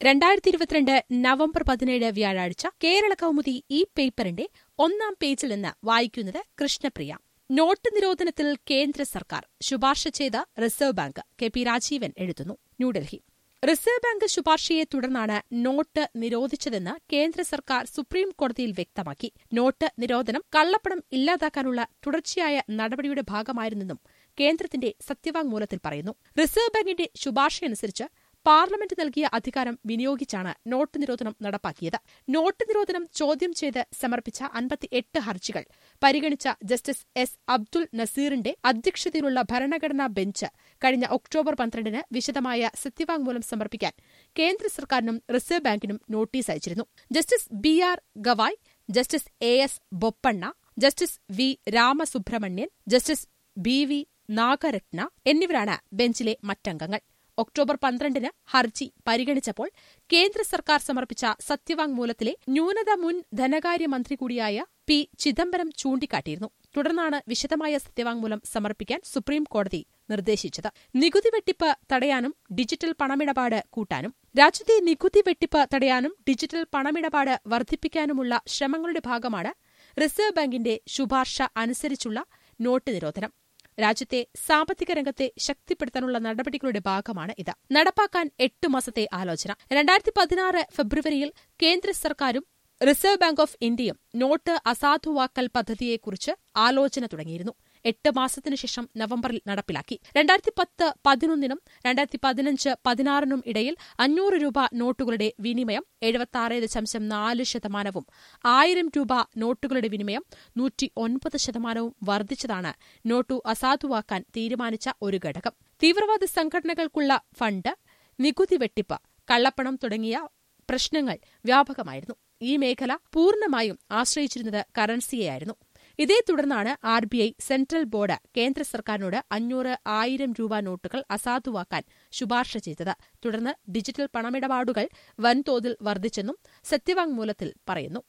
രണ്ടായിരത്തി ഇരുപത്തിരണ്ട് നവംബർ പതിനേഴ് വ്യാഴാഴ്ച കേരള കൗമുദി ഈ പേപ്പറിന്റെ ഒന്നാം പേജിൽ നിന്ന് വായിക്കുന്നത് കൃഷ്ണപ്രിയ നോട്ട് നിരോധനത്തിൽ കേന്ദ്ര സർക്കാർ ശുപാർശ ചെയ്ത reserve bank K P Rajeevan എഴുതുന്നു ന്യൂഡൽഹി റിസർവ് ബാങ്ക് ശുപാർശയെ തുടർന്നാണ് നോട്ട് നിരോധിച്ചതെന്ന് കേന്ദ്ര സർക്കാർ സുപ്രീം കോടതിയിൽ വ്യക്തമാക്കി നോട്ട് നിരോധനം കള്ളപ്പണം ഇല്ലാതാക്കാനുള്ള തുടർച്ചയായ നടപടിയുടെ ഭാഗമായിരുന്നെന്നും കേന്ദ്രത്തിന്റെ സത്യവാങ്മൂലത്തിൽ പറയുന്നു റിസർവ് ബാങ്കിന്റെ ശുപാർശയനുസരിച്ച് പാർലമെന്റ് നൽകിയ അധികാരം വിനിയോഗിച്ചാണ് നോട്ട് നിരോധനം നടപ്പാക്കിയത് നോട്ട് നിരോധനം ചോദ്യം ചെയ്ത് സമർപ്പിച്ച അൻപത്തിയെട്ട് ഹർജികൾ പരിഗണിച്ച ജസ്റ്റിസ് എസ് അബ്ദുൽ നസീറിന്റെ അധ്യക്ഷതയിലുള്ള ഭരണഘടനാ ബെഞ്ച് കഴിഞ്ഞ ഒക്ടോബർ പന്ത്രണ്ടിന് വിശദമായ സത്യവാങ്മൂലം സമർപ്പിക്കാൻ കേന്ദ്ര സർക്കാരിനും റിസർവ് ബാങ്കിനും നോട്ടീസ് അയച്ചിരുന്നു justice B R Gavai justice A S Bopanna justice V Ramasubramanian justice B V Nagarathna എന്നിവരാണ് ബെഞ്ചിലെ മറ്റംഗങ്ങൾ ഒക്ടോബർ പന്ത്രണ്ടിന് ഹർജി പരിഗണിച്ചപ്പോൾ കേന്ദ്ര സർക്കാർ സമർപ്പിച്ച സത്യവാങ്മൂലത്തിലെ ന്യൂനത മുൻ ധനകാര്യമന്ത്രി കൂടിയായ പി ചിദംബരം ചൂണ്ടിക്കാട്ടിയിരുന്നു തുടർന്നാണ് വിശദമായ സത്യവാങ്മൂലം സമർപ്പിക്കാൻ സുപ്രീം കോടതി നിർദ്ദേശിച്ചത് നികുതി വെട്ടിപ്പ് തടയാനും ഡിജിറ്റൽ പണമിടപാട് കൂട്ടാനും രാജ്യത്തെ നികുതി വെട്ടിപ്പ് തടയാനും ഡിജിറ്റൽ പണമിടപാട് വർദ്ധിപ്പിക്കാനുമുള്ള ശ്രമങ്ങളുടെ ഭാഗമാണ് റിസർവ് ബാങ്കിന്റെ ശുപാർശ അനുസരിച്ചുള്ള നോട്ട് നിരോധനം രാജ്യത്തെ സാമ്പത്തിക രംഗത്തെ ശക്തിപ്പെടുത്താനുള്ള നടപടികളുടെ ഭാഗമാണ് ഇത് നടപ്പാക്കാൻ എട്ട് മാസത്തെ ആലോചന രണ്ടായിരത്തി പതിനാറ് ഫെബ്രുവരിയിൽ കേന്ദ്ര സർക്കാരും റിസർവ് ബാങ്ക് ഓഫ് ഇന്ത്യയും നോട്ട് അസാധുവാക്കൽ പദ്ധതിയെക്കുറിച്ച് ആലോചന തുടങ്ങിയിരുന്നു എട്ട് മാസത്തിനു ശേഷം നവംബറിൽ നടപ്പിലാക്കി രണ്ടായിരത്തി പത്ത് പതിനൊന്നിനും രണ്ടായിരത്തി പതിനഞ്ച് പതിനാറിനും ഇടയിൽ അഞ്ഞൂറ് രൂപ നോട്ടുകളുടെ വിനിമയം എഴുപത്തി ദശാംശം നാല് ശതമാനവും ആയിരം രൂപ നോട്ടുകളുടെ വിനിമയം നൂറ്റി ഒൻപത് ശതമാനവും വർദ്ധിച്ചതാണ് നോട്ടു അസാധുവാക്കാൻ തീരുമാനിച്ച ഒരു ഘടകം തീവ്രവാദ സംഘടനകൾക്കുള്ള ഫണ്ട് നികുതി വെട്ടിപ്പ് കള്ളപ്പണം തുടങ്ങിയ പ്രശ്നങ്ങൾ വ്യാപകമായിരുന്നു ഈ മേഖല പൂർണ്ണമായും ആശ്രയിച്ചിരുന്നത് കറൻസിയെയായിരുന്നു ഇതേ തുടർന്നാണ് R B I central board കേന്ദ്ര സർക്കാരിനോട് അഞ്ഞൂറ് ആയിരം രൂപ നോട്ടുകൾ അസാധുവാക്കാൻ ശുപാർശ ചെയ്തത് തുടർന്ന് ഡിജിറ്റൽ പണമിടപാടുകൾ വൻതോതിൽ വർദ്ധിച്ചെന്നും സത്യവാങ്മൂലത്തിൽ പറയുന്നു